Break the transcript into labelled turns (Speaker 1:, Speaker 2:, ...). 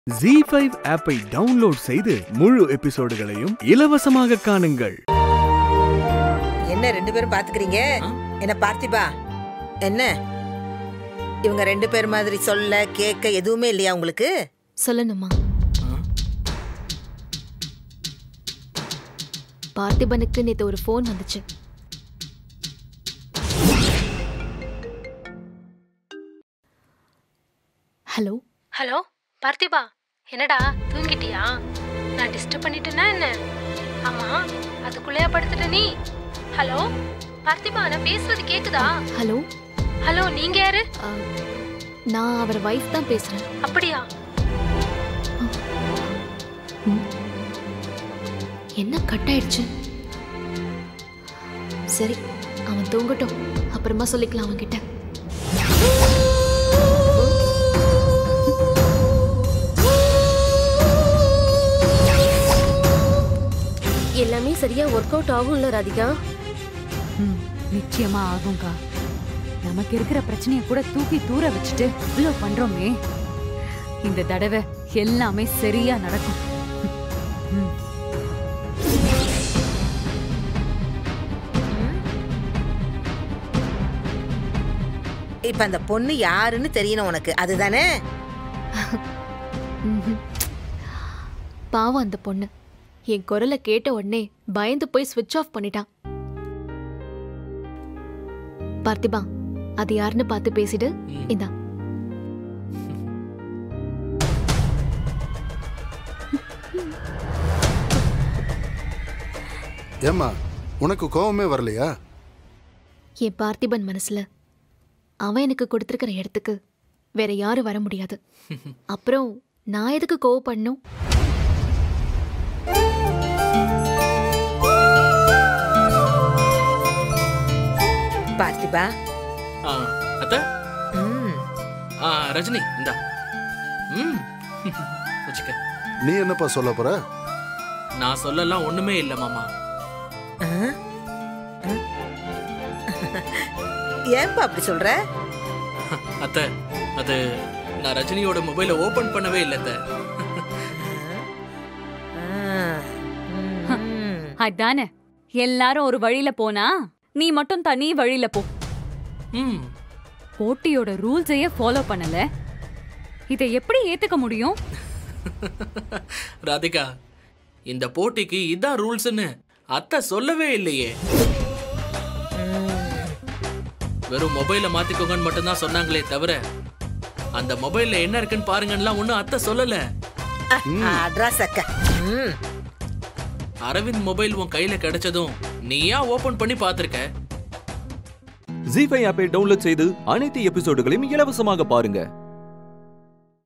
Speaker 1: G five ஆப்பை download செய்து முழு எபிசோடுகளையும் இலவசமாக காணுங்கள்
Speaker 2: என்ன ரெண்டு பேரும் பாத்துக்கிறீங்க என்ன பார்த்திபா என்ன இவங்க ரெண்டு பேர் மாதிரி சொல்ல கேட்க எதுவுமே இல்லையா உங்களுக்கு
Speaker 3: சொல்லணுமா பார்த்திபனுக்கு நேத்து ஒரு ஃபோன் வந்துச்சு ஹலோ
Speaker 4: ஹலோ பார்த்திபா என்னடா தூங்கிட்டியா நான் டிஸ்டர்ப் பண்ணிட்டேனா என்ன ஆமா அதுக்குள்ளேயா படுத்துட்ட நீ ஹலோ பார்த்திபா நான் பேசுறது கேக்குதா
Speaker 3: ஹலோ
Speaker 4: ஹலோ நீங்க யாரு
Speaker 3: ஆ, நான் அவர் வைஃப் தான் பேசுறேன்
Speaker 4: அப்படியா
Speaker 3: என்ன கட் ஆயிடுச்சு சரி அவன் தூங்கட்டும் அப்புறமா சொல்லிக்கலாம் அவன் கிட்ட
Speaker 5: எல்லாமே சரியா ஒர்க் அவுட் ஆகும்ல ராதிகா
Speaker 6: ம், நிச்சயமா ஆகும்க்கா நமக்கு இருக்கிற பிரச்சனைய கூட தூக்கி தூர வச்சுட்டு இவ்வளோ பண்றோமே இந்த தடவை எல்லாமே சரியா நடக்கும் ம்,
Speaker 2: இப்ப அந்த பொண்ணு யாருன்னு தெரியணும் உனக்கு அதுதானே
Speaker 3: ம்ஹும். பாவம் அந்த பொண்ணு என் குரலை கேட்ட உடனே பயந்து போய் ஸ்விட்ச் ஆஃப் பண்ணிட்டான் பார்த்திபா அது யாருன்னு பார்த்து பேசிடு இந்தா
Speaker 7: ஏம்மா உனக்கு கோவமே வரலையா
Speaker 3: என் பார்த்திபன் மனசுல அவன் எனக்கு கொடுத்திருக்கிற இடத்துக்கு வேற யாரும் வர முடியாது அப்புறம் நான் எதுக்கு கோவப்படணும்
Speaker 2: பார்த்திபா
Speaker 8: ஆ, அத்த
Speaker 2: ம்
Speaker 8: ஆ, ரஜினி இந்தா ம் வச்சுக்க
Speaker 7: நீ என்னப்பா சொல்ல போற
Speaker 8: நான் சொல்லலாம் ஒண்ணுமே இல்ல மாமா
Speaker 2: ஆ? ஆ? ஏன்பா அப்படி சொல்ற
Speaker 8: அத்த அது நான் ரஜினியோட மொபைலை ஓபன் பண்ணவே இல்ல அத்த
Speaker 2: ஆ. ம்.
Speaker 6: அதானே எல்லாரும் ஒரு வழியில போனா நீ மட்டும் தனி வழியில போ
Speaker 8: ம்
Speaker 6: போட்டியோட ரூல்ஸையே ஃபாலோ பண்ணல இதை எப்படி ஏத்துக்க முடியும்
Speaker 8: ராதிகா இந்த போட்டிக்கு இதான் ரூல்ஸ்னு அத்தை சொல்லவே இல்லையே வெறும் மொபைலை மாத்திக்கோங்கன்னு மட்டும்தான் சொன்னாங்களே தவிர அந்த மொபைல்ல என்ன இருக்குன்னு பாருங்கன்னா ஒன்னும் அத்தை சொல்லல
Speaker 2: அட்ரா சக்க ம்
Speaker 8: அரவிந்த் மொபைல் உன் கையில கிடைச்சதும் நீயா ஓபன் பண்ணி பாத்திருக்க
Speaker 9: ஜி ஃபைவ் ஆப்பை டவுன்லோட் செய்து அனைத்து எபிசோடுகளையும் இலவசமாக பாருங்க